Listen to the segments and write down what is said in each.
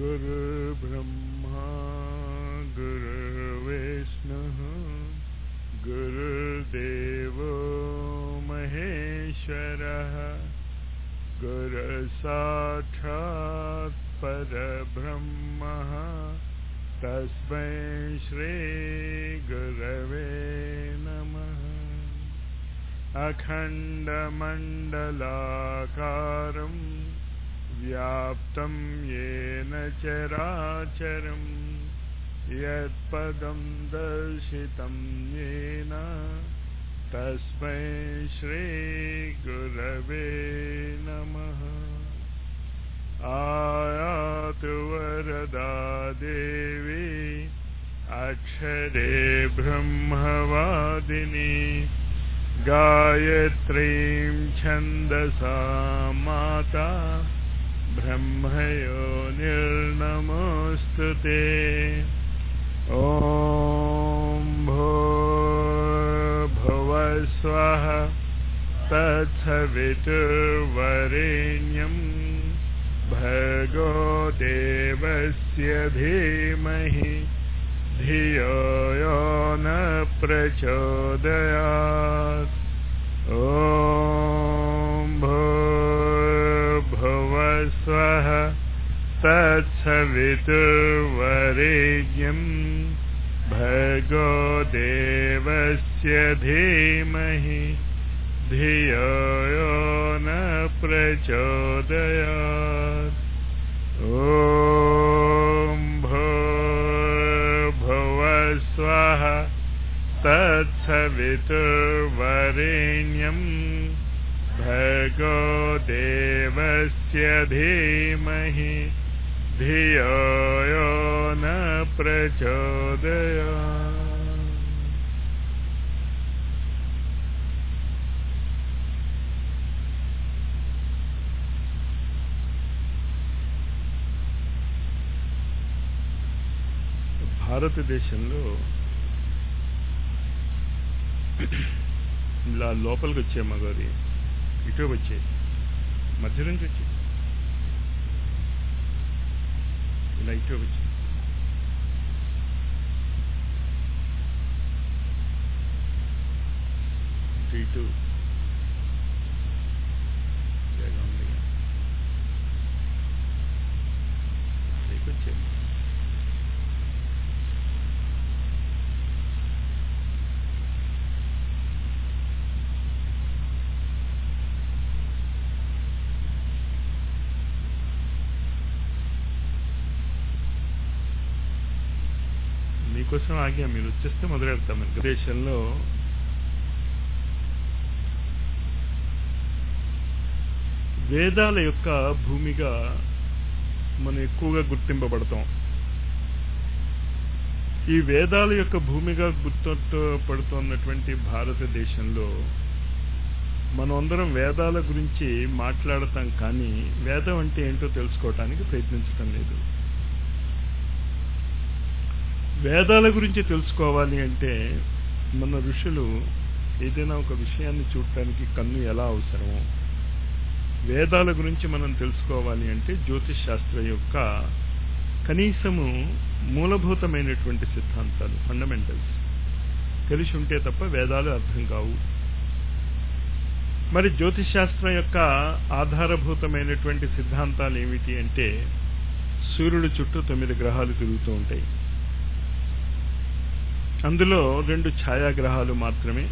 गुरुर्ब्रह्मा गुरुर्विष्णुः गुरुर्देवो महेश्वरः गुरुसाक्षात् परब्रह्मः तस्मै श्रीगुरवे नमः अखण्डमण्डलाकारम् व्याप्तं येन चराचरं यत्पदं दर्शितं येन तस्मै श्रीगुरवे नमः आयातु वरदा देवी अक्षरे ब्रह्मवादिनी गायत्रीं छन्दसा माता ब्रह्मयो निर्नमोऽस्तु ते ॐ भो भुवस्वः तत्सवितुर्वरेण्यं भर्गो देवस्य धीमहि धियो यो न प्रचोदयात् ॐ भूर्भुवस्वः तत्सवितुर्वरेण्यं भर्गो देवस्य धीमहि धियो यो न प्रचोदयात् ॐ भूर्भुवस्वः तत्सवितुर्वरेण्यं भर्गो देवस्य धीमहि धियो यो न प्रचोदयात् భారతదేశంలో ఇలా లోపలికి వచ్చే మగవారి ఇటు వచ్చే మధ్య నుంచి వచ్చే ఇలా ఇటు వచ్చే ఇటు ఇటు జాగా ఉంది పైకి వచ్చే మీకోసం ఆగా మీరు వచ్చేస్తే మొదలెడతాం మనకి దేశంలో వేదాల యొక్క భూమిగా మనం ఎక్కువగా గుర్తింపబడతాం ఈ వేదాల యొక్క భూమిగా గుర్తుపడుతున్నటువంటి భారతదేశంలో మనం అందరం వేదాల గురించి మాట్లాడతాం కానీ వేదం అంటే ఏంటో తెలుసుకోవటానికి ప్రయత్నించటం లేదు వేదాల గురించి తెలుసుకోవాలి అంటే మన ఋషులు ఏదైనా ఒక విషయాన్ని చూడటానికి కన్ను ఎలా అవసరమో వేదాల గురించి మనం తెలుసుకోవాలి అంటే జ్యోతిష్ శాస్త్రం యొక్క కనీసము మూలభూతమైనటువంటి సిద్ధాంతాలు ఫండమెంటల్స్ తెలిసి ఉంటే తప్ప వేదాలు అర్థం కావు మరి జ్యోతిష్ శాస్త్రం యొక్క ఆధారభూతమైనటువంటి సిద్ధాంతాలు ఏమిటి అంటే సూర్యుడు చుట్టూ తొమ్మిది గ్రహాలు తిరుగుతూ ఉంటాయి అందులో రెండు ఛాయాగ్రహాలు మాత్రమే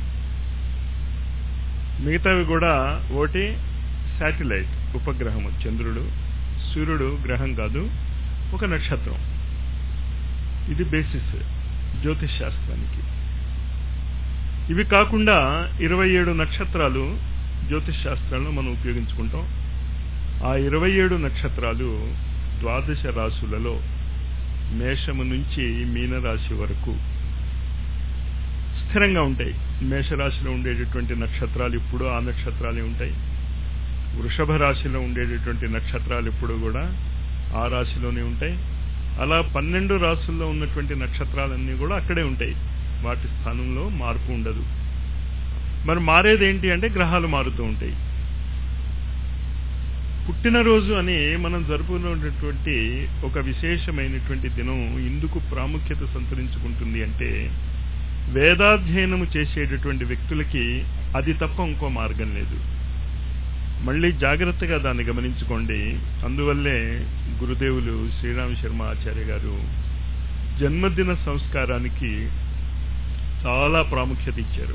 మిగతావి కూడా ఒకటి శాటిలైట్ ఉపగ్రహము చంద్రుడు సూర్యుడు గ్రహం కాదు ఒక నక్షత్రం ఇది బేసిస్ జ్యోతిష్ శాస్త్రానికి ఇవి కాకుండా ఇరవై ఏడు నక్షత్రాలు జ్యోతిష్ శాస్త్రంలో మనం ఉపయోగించుకుంటాం ఆ ఇరవై ఏడు నక్షత్రాలు ద్వాదశ రాశులలో మేషము నుంచి మీనరాశి వరకు స్థిరంగా ఉంటాయి మేషరాశిలో ఉండేటటువంటి నక్షత్రాలు ఇప్పుడు ఆ నక్షత్రాలే ఉంటాయి వృషభ రాశిలో ఉండేటటువంటి నక్షత్రాలు ఇప్పుడు కూడా ఆ రాశిలోనే ఉంటాయి అలా పన్నెండు రాశుల్లో ఉన్నటువంటి నక్షత్రాలన్నీ కూడా అక్కడే ఉంటాయి వాటి స్థానంలో మార్పు ఉండదు మరి మారేది ఏంటి అంటే గ్రహాలు మారుతూ ఉంటాయి పుట్టినరోజు అని మనం జరుపుకున్నటువంటి ఒక విశేషమైనటువంటి దినం ఎందుకు ప్రాముఖ్యత సంతరించుకుంటుంది అంటే వేదాధ్యయనము చేసేటటువంటి వ్యక్తులకి అది తప్ప ఇంకో మార్గం లేదు మళ్ళీ జాగ్రత్తగా దాన్ని గమనించుకోండి అందువల్లే గురుదేవులు శ్రీరామ్ శర్మ ఆచార్య గారు జన్మదిన సంస్కారానికి చాలా ప్రాముఖ్యత ఇచ్చారు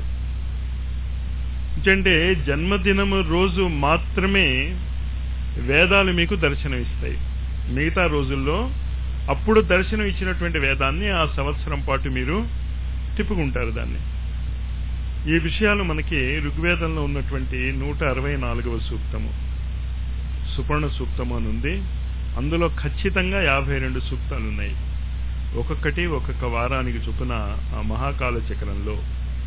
అంటే జన్మదినము రోజు మాత్రమే వేదాలు మీకు దర్శనం ఇస్తాయి మిగతా రోజుల్లో అప్పుడు దర్శనం ఇచ్చినటువంటి వేదాన్ని ఆ సంవత్సరం పాటు మీరు తిప్పుకుంటారు దాన్ని ఈ విషయాలు మనకి ఋగ్వేదంలో ఉన్నటువంటి నూట అరవై నాలుగవ సూక్తము సుపర్ణ సూక్తము అని ఉంది అందులో ఖచ్చితంగా యాభై రెండు సూక్తాలు ఉన్నాయి ఒక్కొక్కటి ఒక్కొక్క వారానికి చొప్పున ఆ మహాకాల చక్రంలో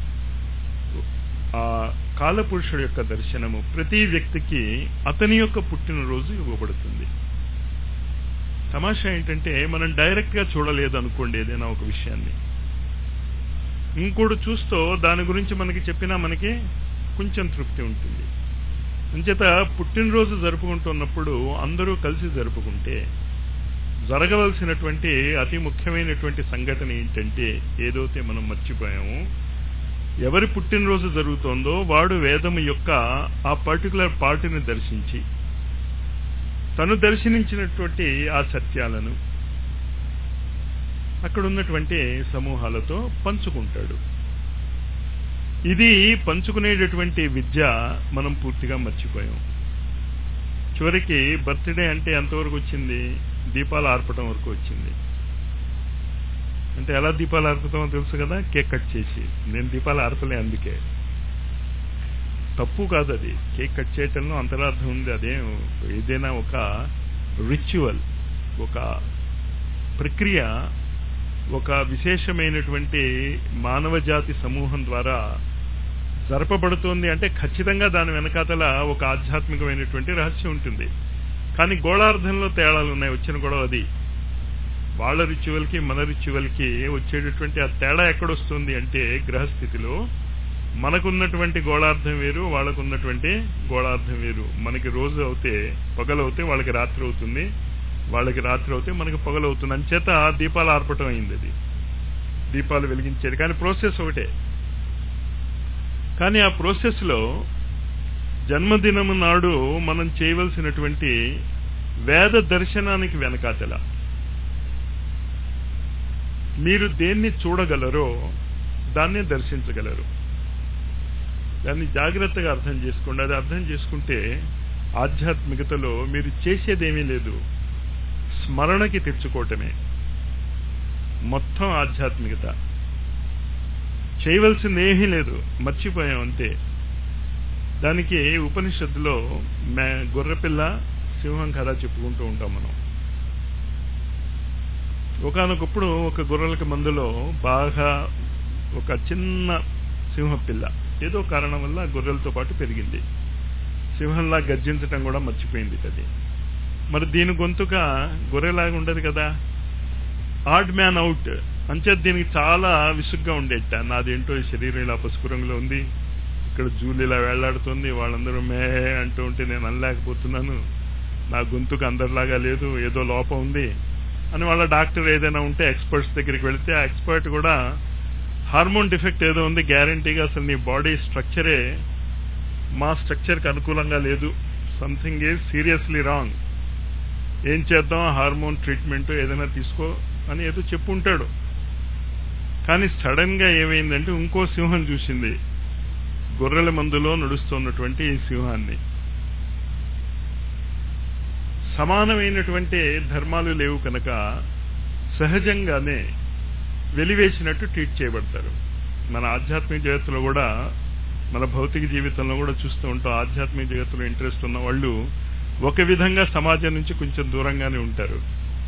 ఆ కాలపురుషుడు యొక్క దర్శనము ప్రతి వ్యక్తికి అతని యొక్క పుట్టినరోజు ఇవ్వబడుతుంది తమాషా ఏంటంటే మనం డైరెక్ట్ గా చూడలేదు అనుకోండి ఏదైనా ఒక విషయాన్ని ఇంకోటి చూస్తూ దాని గురించి మనకి చెప్పినా మనకి కొంచెం తృప్తి ఉంటుంది అంచేత పుట్టినరోజు జరుపుకుంటున్నప్పుడు అందరూ కలిసి జరుపుకుంటే జరగవలసినటువంటి అతి ముఖ్యమైనటువంటి సంఘటన ఏంటంటే ఏదైతే మనం మర్చిపోయాము ఎవరి పుట్టినరోజు జరుగుతోందో వాడు వేదము యొక్క ఆ పర్టికులర్ పార్టీని దర్శించి తను దర్శించినటువంటి ఆ సత్యాలను అక్కడ ఉన్నటువంటి సమూహాలతో పంచుకుంటాడు ఇది పంచుకునేటటువంటి విద్య మనం పూర్తిగా మర్చిపోయాం చివరికి బర్త్డే అంటే ఎంతవరకు వచ్చింది దీపాలు ఆర్పటం వరకు వచ్చింది అంటే ఎలా దీపాలు ఆర్పుతామో తెలుసు కదా కేక్ కట్ చేసి నేను దీపాలు ఆర్పలే అందుకే తప్పు కాదు అది కేక్ కట్ చేయటంలో అంతరార్థం ఉంది అదే ఏదైనా ఒక రిచువల్ ఒక ప్రక్రియ ఒక విశేషమైనటువంటి మానవ జాతి సమూహం ద్వారా జరపబడుతోంది అంటే ఖచ్చితంగా దాని వెనకాతల ఒక ఆధ్యాత్మికమైనటువంటి రహస్యం ఉంటుంది కానీ గోళార్థంలో తేడాలు ఉన్నాయి వచ్చిన గొడవ అది వాళ్ళ రిచువల్కి మన రిచువల్కి వచ్చేటటువంటి ఆ తేడా ఎక్కడొస్తుంది అంటే గ్రహస్థితిలో మనకున్నటువంటి గోళార్థం వేరు వాళ్ళకున్నటువంటి గోళార్థం వేరు మనకి రోజు అవుతే పగలవుతే వాళ్ళకి రాత్రి అవుతుంది వాళ్ళకి రాత్రి అవుతే మనకి పగలవుతుంది అంచేత దీపాలు ఆర్పటం అయింది అది దీపాలు వెలిగించేది కానీ ప్రాసెస్ ఒకటే కానీ ఆ ప్రాసెస్లో జన్మదినము నాడు మనం చేయవలసినటువంటి వేద దర్శనానికి వెనకాతల మీరు దేన్ని చూడగలరో దాన్నే దర్శించగలరు దాన్ని జాగ్రత్తగా అర్థం చేసుకోండి అది అర్థం చేసుకుంటే ఆధ్యాత్మికతలో మీరు చేసేదేమీ లేదు స్మరణకి తెచ్చుకోవటమే మొత్తం ఆధ్యాత్మికత చేయవలసింది ఏమీ లేదు మర్చిపోయాం అంతే దానికి ఉపనిషత్తులో గొర్రెపిల్ల సింహం కథ చెప్పుకుంటూ ఉంటాం మనం ఒకనొకప్పుడు ఒక గొర్రెలకి మందులో బాగా ఒక చిన్న సింహపిల్ల ఏదో కారణం వల్ల గొర్రెలతో పాటు పెరిగింది సింహంలా గర్జించటం కూడా మర్చిపోయింది అది మరి దీని గొంతుక గొర్రెలాగా ఉండదు కదా ఆడ్ మ్యాన్ అవుట్ అంచేది దీనికి చాలా విసుగ్గా ఉండేట నాదేంటో ఈ శరీరం ఇలా పసుపు రంగులో ఉంది ఇక్కడ జూలు ఇలా వేళ్లాడుతుంది వాళ్ళందరూ మే అంటూ ఉంటే నేను అనలేకపోతున్నాను నా గొంతుకు అందరిలాగా లేదు ఏదో లోపం ఉంది అని వాళ్ళ డాక్టర్ ఏదైనా ఉంటే ఎక్స్పర్ట్స్ దగ్గరికి వెళితే ఆ ఎక్స్పర్ట్ కూడా హార్మోన్ డిఫెక్ట్ ఏదో ఉంది గ్యారంటీగా అసలు నీ బాడీ స్ట్రక్చరే మా స్ట్రక్చర్కి అనుకూలంగా లేదు సంథింగ్ ఈజ్ సీరియస్లీ రాంగ్ ఏం చేద్దాం హార్మోన్ ట్రీట్మెంట్ ఏదైనా తీసుకో అని ఏదో చెప్పుంటాడు కానీ సడన్ గా ఏమైందంటే ఇంకో సింహం చూసింది గొర్రెల మందులో నడుస్తున్నటువంటి ఈ సింహాన్ని సమానమైనటువంటి ధర్మాలు లేవు కనుక సహజంగానే వెలివేసినట్టు ట్రీట్ చేయబడతారు మన ఆధ్యాత్మిక జగత్తులో కూడా మన భౌతిక జీవితంలో కూడా చూస్తూ ఉంటాం ఆధ్యాత్మిక జగత్తులో ఇంట్రెస్ట్ ఉన్న వాళ్ళు ఒక విధంగా సమాజం నుంచి కొంచెం దూరంగానే ఉంటారు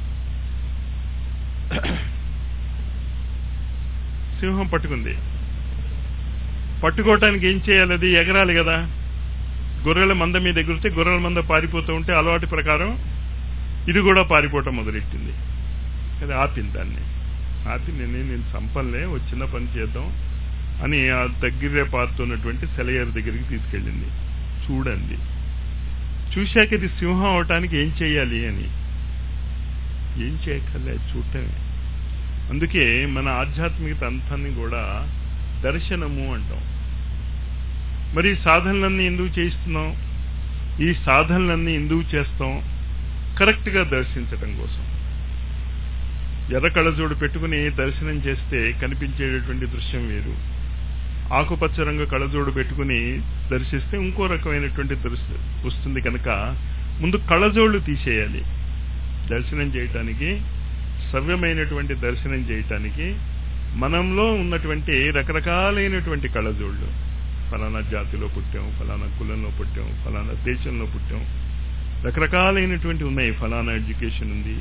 సింహం పట్టుకుంది పట్టుకోవటానికి ఏం చేయాలి అది ఎగరాలి కదా గొర్రెల మంద మీద ఎగిరితే గొర్రెల మంద పారిపోతూ ఉంటే అలవాటు ప్రకారం ఇది కూడా పారిపోవటం మొదలెట్టింది అది ఆపింది దాన్ని ఆపి నేను నేను చంపలే ఓ చిన్న పని చేద్దాం అని ఆ దగ్గరే పారుతున్నటువంటి సెలయర్ దగ్గరికి తీసుకెళ్ళింది చూడండి చూశాక ఇది సింహం అవటానికి ఏం చేయాలి అని ఏం చేయక్కర్లే చూడటమే అందుకే మన ఆధ్యాత్మికత అంతాన్ని కూడా దర్శనము అంటాం మరి ఈ సాధనలన్నీ ఎందుకు చేయిస్తున్నాం ఈ సాధనలన్నీ ఎందుకు చేస్తాం కరెక్ట్గా దర్శించటం కోసం ఎర్ర కళ్ళజోడు పెట్టుకుని దర్శనం చేస్తే కనిపించేటటువంటి దృశ్యం వేరు ఆకుపచ్చ రంగు కళ్ళజోడు పెట్టుకుని దర్శిస్తే ఇంకో రకమైనటువంటి దృశ్యం వస్తుంది కనుక ముందు కళ్ళజోళ్ళు తీసేయాలి దర్శనం చేయటానికి సవ్యమైనటువంటి దర్శనం చేయటానికి మనంలో ఉన్నటువంటి రకరకాలైనటువంటి కళ్ళజోళ్ళు ఫలానా జాతిలో పుట్టాం ఫలానా కులంలో పుట్టాం ఫలానా దేశంలో పుట్టాం రకరకాలైనటువంటి ఉన్నాయి ఫలానా ఎడ్యుకేషన్ ఉంది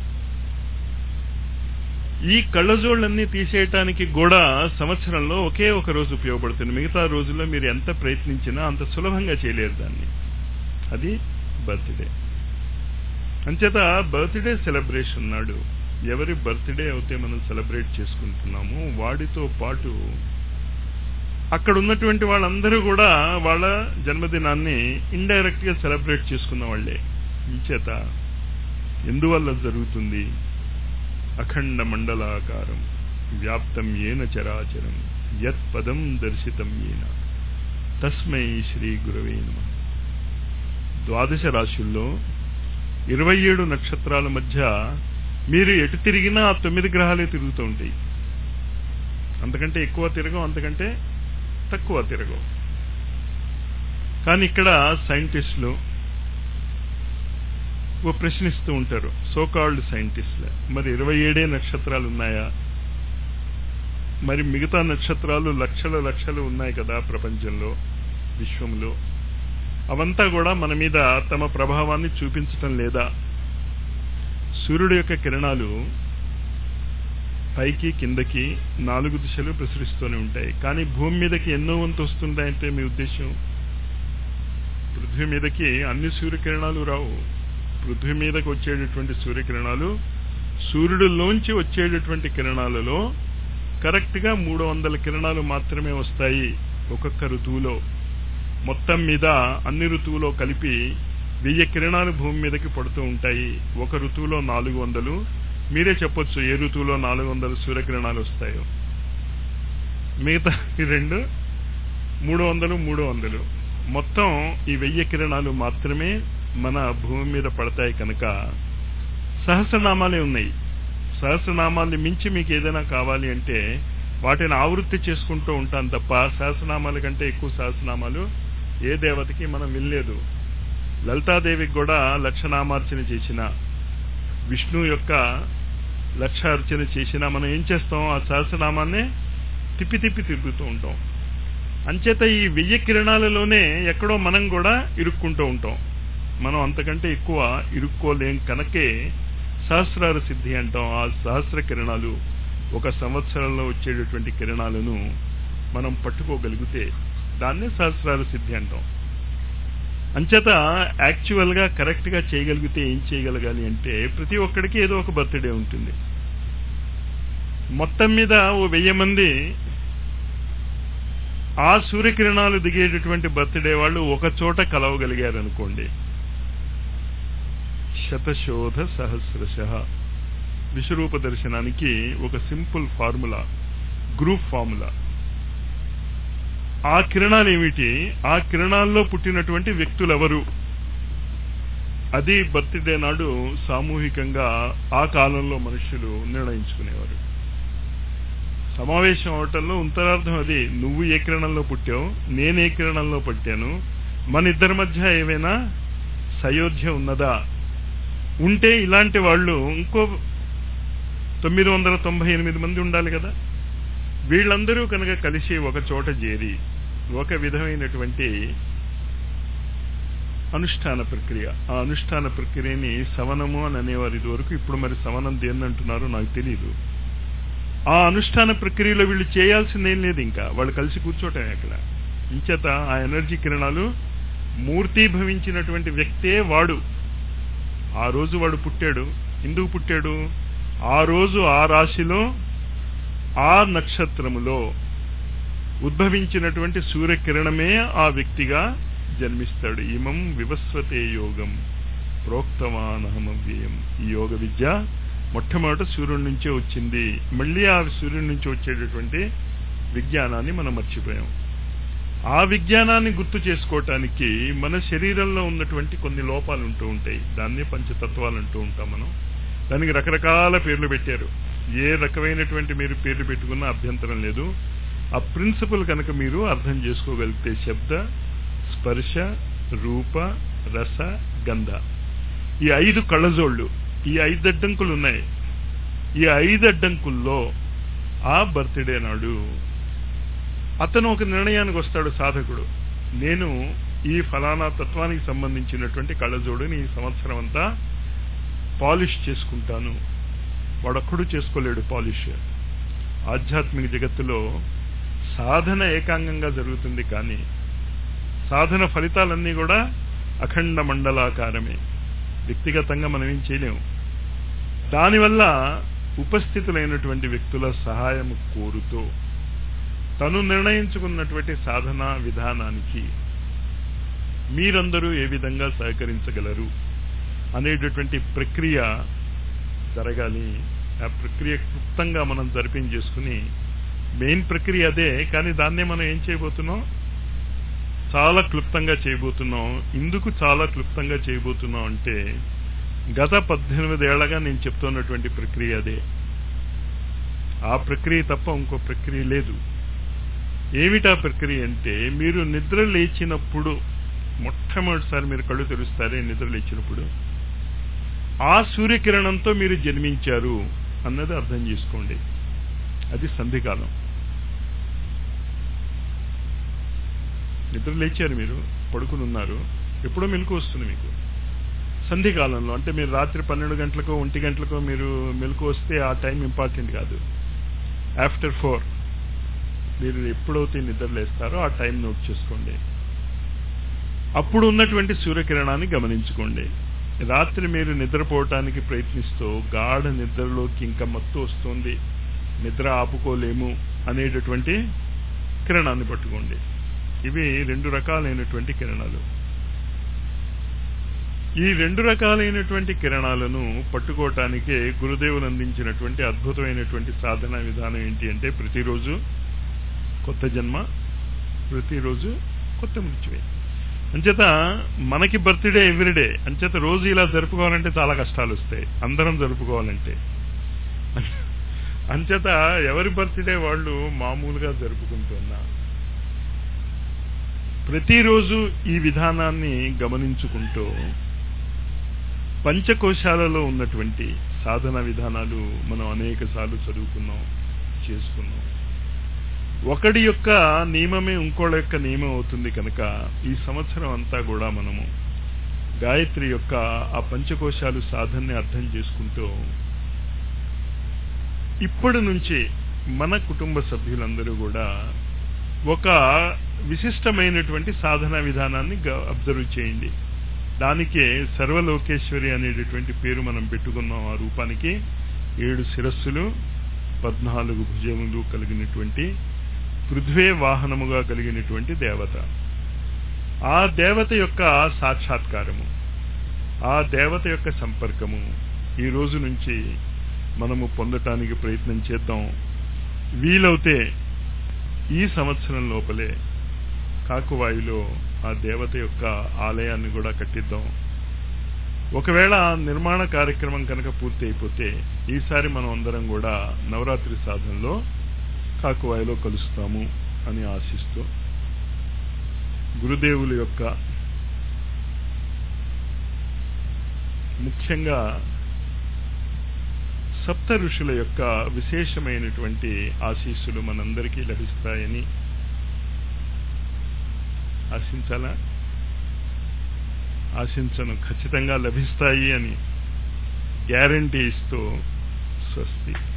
ఈ కళ్ళజోళ్ళన్నీ తీసేయటానికి కూడా సంవత్సరంలో ఒకే ఒక రోజు ఉపయోగపడుతుంది మిగతా రోజుల్లో మీరు ఎంత ప్రయత్నించినా అంత సులభంగా చేయలేరు దాన్ని అది బర్త్డే అంచేత బర్త్డే సెలబ్రేషన్ నాడు ఎవరి బర్త్డే అయితే మనం సెలబ్రేట్ చేసుకుంటున్నామో వాడితో పాటు అక్కడ ఉన్నటువంటి వాళ్ళందరూ కూడా వాళ్ళ జన్మదినాన్ని ఇండైరెక్ట్ గా సెలబ్రేట్ చేసుకున్న వాళ్ళే ఇంచేత ఎందువల్ల జరుగుతుంది అఖండ మండలాకారం వ్యాప్తం ఏన చరాచరం యత్ పదం దర్శితం ఏన తస్మై శ్రీ గురవే నమ ద్వాదశ రాశుల్లో ఇరవై ఏడు నక్షత్రాల మధ్య మీరు ఎటు తిరిగినా ఆ తొమ్మిది గ్రహాలే తిరుగుతూ ఉంటాయి అంతకంటే ఎక్కువ తిరగం అంతకంటే తక్కువ తిరగం కానీ ఇక్కడ సైంటిస్టులు ఓ ప్రశ్నిస్తూ ఉంటారు సోకాల్డ్ సైంటిస్టులు మరి ఇరవై ఏడే నక్షత్రాలు ఉన్నాయా మరి మిగతా నక్షత్రాలు లక్షల లక్షలు ఉన్నాయి కదా ప్రపంచంలో విశ్వంలో అవంతా కూడా మన మీద తమ ప్రభావాన్ని చూపించటం లేదా సూర్యుడు యొక్క కిరణాలు పైకి కిందకి నాలుగు దిశలు ప్రసరిస్తూనే ఉంటాయి కానీ భూమి మీదకి ఎన్నో వంతు వస్తుంటాయంటే మీ ఉద్దేశం పృథ్వీ మీదకి అన్ని సూర్యకిరణాలు రావు పృథ్వీ మీదకి వచ్చేటటువంటి సూర్యకిరణాలు సూర్యుడిలోంచి వచ్చేటటువంటి కిరణాలలో కరెక్ట్గా మూడు వందల కిరణాలు మాత్రమే వస్తాయి ఒక్కొక్క ఋతువులో మొత్తం మీద అన్ని ఋతువులో కలిపి వెయ్యి కిరణాలు భూమి మీదకి పడుతూ ఉంటాయి ఒక ఋతువులో నాలుగు వందలు మీరే చెప్పొచ్చు ఏ ఋతువులో నాలుగు వందల సూర్యకిరణాలు వస్తాయో మిగతా ఈ రెండు మూడు వందలు మూడు వందలు మొత్తం ఈ వెయ్యి కిరణాలు మాత్రమే మన భూమి మీద పడతాయి కనుక సహస్రనామాలే ఉన్నాయి సహస్రనామాల్ని మించి మీకు ఏదైనా కావాలి అంటే వాటిని ఆవృత్తి చేసుకుంటూ ఉంటాం తప్ప సహస్రనామాల కంటే ఎక్కువ సహస్రనామాలు ఏ దేవతకి మనం వినలేదు లలితాదేవికి కూడా లక్షనామార్చన చేసిన విష్ణు యొక్క లక్ష అర్చన చేసినా మనం ఏం చేస్తాం ఆ సహస్రనామాన్ని తిప్పి తిప్పి తిరుగుతూ ఉంటాం అంచేత ఈ వెయ్యి కిరణాలలోనే ఎక్కడో మనం కూడా ఇరుక్కుంటూ ఉంటాం మనం అంతకంటే ఎక్కువ ఇరుక్కోలేం కనుకే సహస్రార సిద్ధి అంటాం ఆ సహస్ర కిరణాలు ఒక సంవత్సరంలో వచ్చేటటువంటి కిరణాలను మనం పట్టుకోగలిగితే దాన్నే సహస్రార సిద్ధి అంటాం అంచేత యాక్చువల్ గా కరెక్ట్ గా చేయగలిగితే ఏం చేయగలగాలి అంటే ప్రతి ఒక్కడికి ఏదో ఒక బర్త్డే ఉంటుంది మొత్తం మీద ఓ వెయ్యి మంది ఆ సూర్యకిరణాలు దిగేటటువంటి బర్త్డే వాళ్ళు ఒక చోట కలవగలిగారు అనుకోండి శతశోధ సహస్రశ విశ్వరూప దర్శనానికి ఒక సింపుల్ ఫార్ములా గ్రూప్ ఫార్ములా ఆ కిరణాలు ఏమిటి ఆ కిరణాల్లో పుట్టినటువంటి వ్యక్తులు ఎవరు అది బర్త్డే నాడు సామూహికంగా ఆ కాలంలో మనుషులు నిర్ణయించుకునేవారు సమావేశం అవటంలో ఉత్తరార్థం అది నువ్వు ఏ కిరణంలో పుట్టావు నేను ఏ కిరణంలో పుట్టాను మన ఇద్దరి మధ్య ఏమైనా సయోధ్య ఉన్నదా ఉంటే ఇలాంటి వాళ్ళు ఇంకో తొమ్మిది వందల తొంభై ఎనిమిది మంది ఉండాలి కదా వీళ్ళందరూ కనుక కలిసి ఒక చోట చేరి ఒక విధమైనటువంటి అనుష్ఠాన ప్రక్రియ ఆ అనుష్ఠాన ప్రక్రియని సవనము అని అనేవారు ఇదివరకు ఇప్పుడు మరి సవనం దేన్ని అంటున్నారో నాకు తెలియదు ఆ అనుష్ఠాన ప్రక్రియలో వీళ్ళు చేయాల్సిందేం లేదు ఇంకా వాళ్ళు కలిసి కూర్చోటమే అక్కడ ఇంచేత ఆ ఎనర్జీ కిరణాలు మూర్తీభవించినటువంటి వ్యక్తే వాడు ఆ రోజు వాడు పుట్టాడు ఎందుకు పుట్టాడు ఆ రోజు ఆ రాశిలో ఆ నక్షత్రములో ఉద్భవించినటువంటి సూర్యకిరణమే ఆ వ్యక్తిగా జన్మిస్తాడు ఇమం వివస్వతే యోగం ప్రోక్తవానహమవ్యయం ఈ యోగ విద్య మొట్టమొదట సూర్యుడి నుంచే వచ్చింది మళ్ళీ ఆ సూర్యుడి నుంచి వచ్చేటటువంటి విజ్ఞానాన్ని మనం మర్చిపోయాం ఆ విజ్ఞానాన్ని గుర్తు చేసుకోవటానికి మన శరీరంలో ఉన్నటువంటి కొన్ని లోపాలు ఉంటూ ఉంటాయి దాన్ని పంచతత్వాలు అంటూ ఉంటాం మనం దానికి రకరకాల పేర్లు పెట్టారు ఏ రకమైనటువంటి మీరు పేర్లు పెట్టుకున్నా అభ్యంతరం లేదు ఆ ప్రిన్సిపల్ కనుక మీరు అర్థం చేసుకోగలిగితే శబ్ద స్పర్శ రూప రస గంధ ఈ ఐదు కళ్ళజోళ్ళు ఈ ఐదు అడ్డంకులు ఉన్నాయి ఈ ఐదు అడ్డంకుల్లో ఆ బర్త్డే నాడు అతను ఒక నిర్ణయానికి వస్తాడు సాధకుడు నేను ఈ ఫలానా తత్వానికి సంబంధించినటువంటి కళ్ళజోడుని ఈ సంవత్సరం అంతా పాలిష్ చేసుకుంటాను వాడొక్కడు చేసుకోలేడు పాలిష్ ఆధ్యాత్మిక జగత్తులో సాధన ఏకాంగంగా జరుగుతుంది కానీ సాధన ఫలితాలన్నీ కూడా అఖండ మండలాకారమే వ్యక్తిగతంగా మనం ఏం చేయలేము దానివల్ల ఉపస్థితులైనటువంటి వ్యక్తుల సహాయం కోరుతూ తను నిర్ణయించుకున్నటువంటి సాధనా విధానానికి మీరందరూ ఏ విధంగా సహకరించగలరు అనేటటువంటి ప్రక్రియ జరగాలి ఆ ప్రక్రియ క్లుప్తంగా మనం జరిపించేసుకుని మెయిన్ ప్రక్రియ అదే కానీ దాన్నే మనం ఏం చేయబోతున్నాం చాలా క్లుప్తంగా చేయబోతున్నాం ఇందుకు చాలా క్లుప్తంగా చేయబోతున్నాం అంటే గత పద్దెనిమిదేళ్లగా నేను చెప్తున్నటువంటి ప్రక్రియ అదే ఆ ప్రక్రియ తప్ప ఇంకో ప్రక్రియ లేదు ఏమిటా ప్రక్రియ అంటే మీరు నిద్ర లేచినప్పుడు మొట్టమొదటిసారి మీరు కళ్ళు తెరుస్తారే నిద్ర లేచినప్పుడు ఆ సూర్యకిరణంతో మీరు జన్మించారు అన్నది అర్థం చేసుకోండి అది సంధికాలం నిద్ర లేచారు మీరు పడుకుని ఉన్నారు ఎప్పుడో మెలకు వస్తుంది మీకు సంధికాలంలో అంటే మీరు రాత్రి పన్నెండు గంటలకో ఒంటి గంటలకో మీరు మెలకు వస్తే ఆ టైం ఇంపార్టెంట్ కాదు ఆఫ్టర్ ఫోర్ మీరు ఎప్పుడైతే నిద్ర లేస్తారో ఆ టైం నోట్ చేసుకోండి అప్పుడు ఉన్నటువంటి సూర్యకిరణాన్ని గమనించుకోండి రాత్రి మీరు నిద్రపోవటానికి ప్రయత్నిస్తూ గాఢ నిద్రలోకి ఇంకా మత్తు వస్తుంది నిద్ర ఆపుకోలేము అనేటటువంటి కిరణాన్ని పట్టుకోండి ఇవి రెండు రకాలైనటువంటి కిరణాలు ఈ రెండు రకాలైనటువంటి కిరణాలను పట్టుకోవటానికే గురుదేవులు అందించినటువంటి అద్భుతమైనటువంటి సాధన విధానం ఏంటి అంటే ప్రతిరోజు కొత్త జన్మ ప్రతిరోజు కొత్త మృత్యువే అంచేత మనకి బర్త్డే ఎవ్రీడే అంచేత రోజు ఇలా జరుపుకోవాలంటే చాలా కష్టాలు వస్తాయి అందరం జరుపుకోవాలంటే అంచేత ఎవరి బర్త్డే వాళ్ళు మామూలుగా జరుపుకుంటున్నా ప్రతిరోజు ఈ విధానాన్ని గమనించుకుంటూ పంచకోశాలలో ఉన్నటువంటి సాధన విధానాలు మనం అనేక సార్లు చదువుకున్నాం చేసుకున్నాం ఒకడి యొక్క నియమమే ఇంకోళ్ళ యొక్క నియమం అవుతుంది కనుక ఈ సంవత్సరం అంతా కూడా మనము గాయత్రి యొక్క ఆ పంచకోశాలు సాధనని అర్థం చేసుకుంటూ ఇప్పటి నుంచి మన కుటుంబ సభ్యులందరూ కూడా ఒక విశిష్టమైనటువంటి సాధన విధానాన్ని అబ్జర్వ్ చేయండి దానికే సర్వలోకేశ్వరి అనేటటువంటి పేరు మనం పెట్టుకున్నాం ఆ రూపానికి ఏడు శిరస్సులు పద్నాలుగు భుజములు కలిగినటువంటి పృథ్వే వాహనముగా కలిగినటువంటి దేవత ఆ దేవత యొక్క సాక్షాత్కారము ఆ దేవత యొక్క సంపర్కము ఈ రోజు నుంచి మనము పొందటానికి ప్రయత్నం చేద్దాం వీలవుతే ఈ సంవత్సరం లోపలే కాకువాయిలో ఆ దేవత యొక్క ఆలయాన్ని కూడా కట్టిద్దాం ఒకవేళ ఆ నిర్మాణ కార్యక్రమం కనుక పూర్తి అయిపోతే ఈసారి మనం అందరం కూడా నవరాత్రి సాధనలో కాకువాయిలో కలుస్తాము అని ఆశిస్తూ గురుదేవుల యొక్క ముఖ్యంగా సప్త ఋషుల యొక్క విశేషమైనటువంటి ఆశీస్సులు మనందరికీ లభిస్తాయని ఆశించాలా ఆశించను ఖచ్చితంగా లభిస్తాయి అని గ్యారంటీ ఇస్తూ స్వస్తి